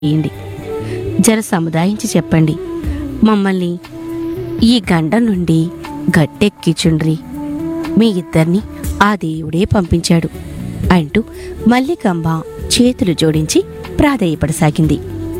చేయండి జర సముదాయించి చెప్పండి మమ్మల్ని ఈ గండం నుండి గట్టెక్కిచుండ్రి మీ ఇద్దరిని ఆ దేవుడే పంపించాడు అంటూ మల్లికంబ చేతులు జోడించి ప్రాధేయపడసాగింది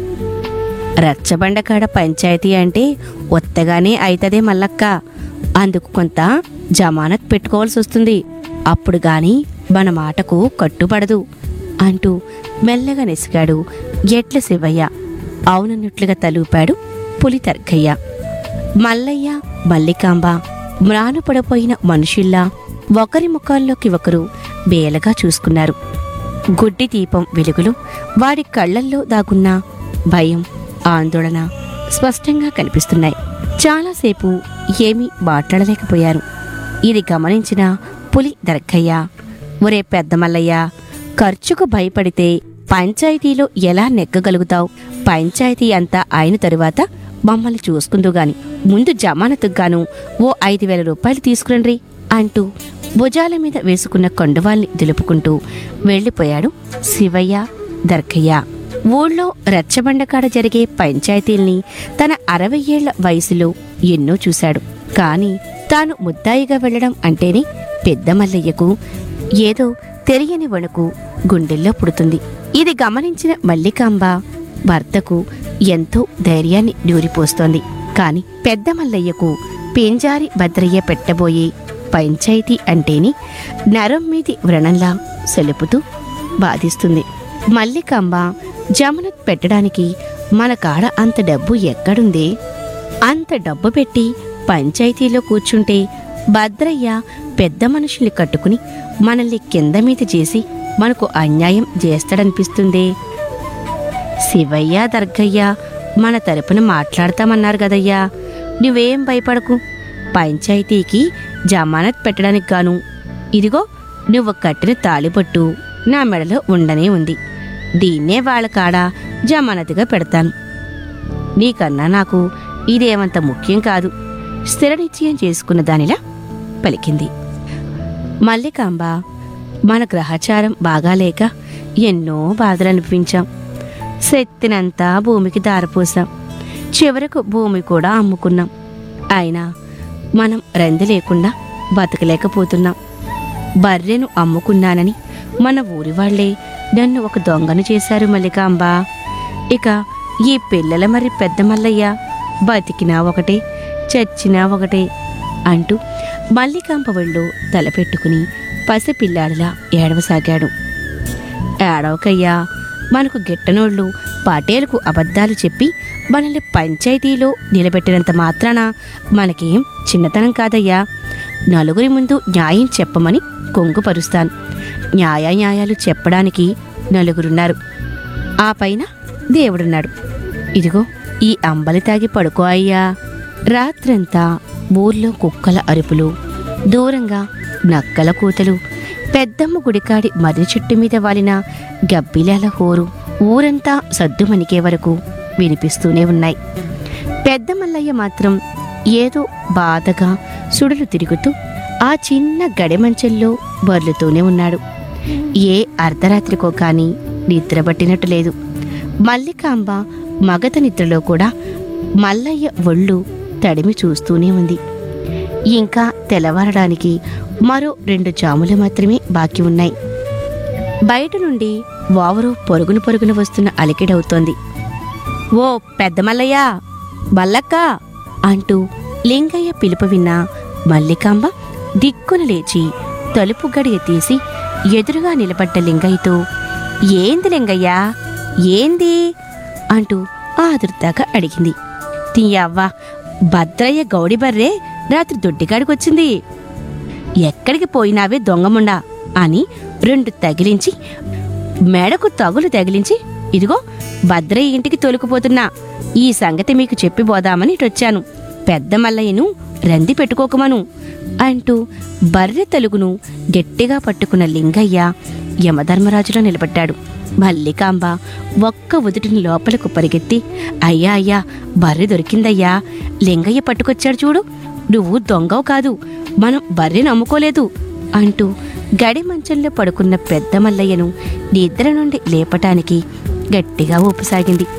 రచ్చబండకాడ పంచాయతీ అంటే ఒత్తగానే అయితదే మల్లక్క అందుకు కొంత జమానత్ పెట్టుకోవాల్సి వస్తుంది అప్పుడు గాని మన మాటకు కట్టుబడదు అంటూ మెల్లగా నెసిగాడు ఎట్ల శివయ్య అవునన్నట్లుగా తలూపాడు పులి తర్కయ్య మల్లయ్య మల్లికాంబ మ్రానుపడిపోయిన మనుషుల్లా ఒకరి ముఖాల్లోకి ఒకరు బేలగా చూసుకున్నారు గుడ్డి దీపం వెలుగులో వాడి కళ్ళల్లో దాగున్న భయం ఆందోళన స్పష్టంగా కనిపిస్తున్నాయి చాలాసేపు ఏమీ మాట్లాడలేకపోయారు ఇది గమనించిన పులి దర్గయ్య ఒరే పెద్ద మల్లయ్య ఖర్చుకు భయపడితే పంచాయతీలో ఎలా నెగ్గగలుగుతావు పంచాయతీ అంతా అయిన తరువాత మమ్మల్ని చూసుకుందు గాని ముందు జమానతుకు గాను ఓ ఐదు వేల రూపాయలు తీసుకురండ్రి అంటూ భుజాల మీద వేసుకున్న కొండవాల్ని దులుపుకుంటూ వెళ్ళిపోయాడు శివయ్య దర్గయ్య ఊళ్ళో రచ్చబండకాడ జరిగే పంచాయతీల్ని తన అరవై ఏళ్ల వయసులో ఎన్నో చూశాడు కాని తాను ముద్దాయిగా వెళ్ళడం అంటేనే పెద్ద మల్లయ్యకు ఏదో తెలియని వణుకు గుండెల్లో పుడుతుంది ఇది గమనించిన మల్లికాంబ భర్తకు ఎంతో ధైర్యాన్ని నూరిపోస్తోంది కాని పెద్ద మల్లయ్యకు పెంజారి భద్రయ్య పెట్టబోయే పంచాయతీ అంటేనే నరం మీది వ్రణంలా సెలుపుతూ బాధిస్తుంది మల్లికాంబ జమనత్ పెట్టడానికి మన కాడ అంత డబ్బు ఎక్కడుందే అంత డబ్బు పెట్టి పంచాయతీలో కూర్చుంటే భద్రయ్య పెద్ద మనుషుల్ని కట్టుకుని మనల్ని కింద మీద చేసి మనకు అన్యాయం చేస్తాడనిపిస్తుందే శివయ్య దర్గయ్య మన తరపున మాట్లాడతామన్నారు కదయ్యా నువ్వేం భయపడకు పంచాయతీకి జమానత్ పెట్టడానికి గాను ఇదిగో నువ్వు కట్టిన తాళిపట్టు నా మెడలో ఉండనే ఉంది దీన్నే వాళ్ళ కాడ జమానత్గా పెడతాను నీకన్నా నాకు ఇదేమంత ముఖ్యం కాదు స్థిర నిశ్చయం చేసుకున్న దానిలా పలికింది మల్లికాంబ మన గ్రహచారం బాగాలేక ఎన్నో బాధలు అనిపించాం శక్తినంతా భూమికి దారపోసాం చివరకు భూమి కూడా అమ్ముకున్నాం అయినా మనం రంది లేకుండా బతకలేకపోతున్నాం బర్రెను అమ్ముకున్నానని మన ఊరి వాళ్లే నన్ను ఒక దొంగను చేశారు మల్లికాంబ ఇక ఈ పిల్లల మరి పెద్ద మల్లయ్య బతికినా ఒకటే చచ్చినా ఒకటే అంటూ మల్లికాంబ ఒళ్ళు తలపెట్టుకుని పసిపిల్లాడిలా ఏడవసాగాడు ఏడవకయ్యా మనకు గిట్టనోళ్ళు పాటేలకు అబద్ధాలు చెప్పి మనల్ని పంచాయతీలో నిలబెట్టినంత మాత్రాన మనకేం చిన్నతనం కాదయ్యా నలుగురి ముందు న్యాయం చెప్పమని కొంగుపరుస్తాను న్యాయ న్యాయాలు చెప్పడానికి నలుగురున్నారు ఆ పైన దేవుడున్నాడు ఇదిగో ఈ అంబలి తాగి పడుకో అయ్యా రాత్రంతా ఊర్లో కుక్కల అరుపులు దూరంగా నక్కల కూతలు పెద్దమ్మ గుడికాడి మర్రి చెట్టు మీద వాలిన గబ్బిలాల హోరు ఊరంతా సద్దుమణికే వరకు వినిపిస్తూనే ఉన్నాయి పెద్ద మల్లయ్య మాత్రం ఏదో బాధగా సుడులు తిరుగుతూ ఆ చిన్న గడెమంచెల్లో బర్లుతూనే ఉన్నాడు ఏ అర్ధరాత్రికో కాని నిద్రపట్టినట్టు లేదు మల్లికాంబ మగత నిద్రలో కూడా మల్లయ్య ఒళ్ళు తడిమి చూస్తూనే ఉంది ఇంకా తెల్లవారడానికి మరో రెండు జాములు మాత్రమే బాకీ ఉన్నాయి బయట నుండి వావరు పొరుగున పొరుగున వస్తున్న అలికిడవుతోంది ఓ పెద్ద మల్లయ్య మల్లక్క అంటూ లింగయ్య పిలుపు విన్న మల్లికాంబ దిక్కున లేచి తలుపు గడియ తీసి ఎదురుగా నిలబడ్డ లింగయ్యతో ఏంది లింగయ్య ఏంది అంటూ ఆదుర్దాగా అడిగింది తీయవ్వా భద్రయ్య గౌడి బర్రే రాత్రి దొడ్డిగాడికొచ్చింది ఎక్కడికి పోయినావే దొంగముండా అని రెండు తగిలించి మెడకు తగులు తగిలించి ఇదిగో భద్రయ్య ఇంటికి తొలుకుపోతున్నా ఈ సంగతి మీకు చెప్పి పోదామని ఇటొచ్చాను పెద్ద మల్లయ్యను రంది పెట్టుకోకమను అంటూ బర్రె తలుగును గట్టిగా పట్టుకున్న లింగయ్య యమధర్మరాజులో నిలబడ్డాడు మల్లికాంబ ఒక్క ఉదుటిని లోపలకు పరిగెత్తి అయ్యా అయ్యా బర్రె దొరికిందయ్యా లింగయ్య పట్టుకొచ్చాడు చూడు నువ్వు దొంగవు కాదు మనం బర్రెను అమ్ముకోలేదు అంటూ గడి మంచంలో పడుకున్న పెద్ద మల్లయ్యను నిద్ర నుండి లేపటానికి గట్టిగా ఊపసాగింది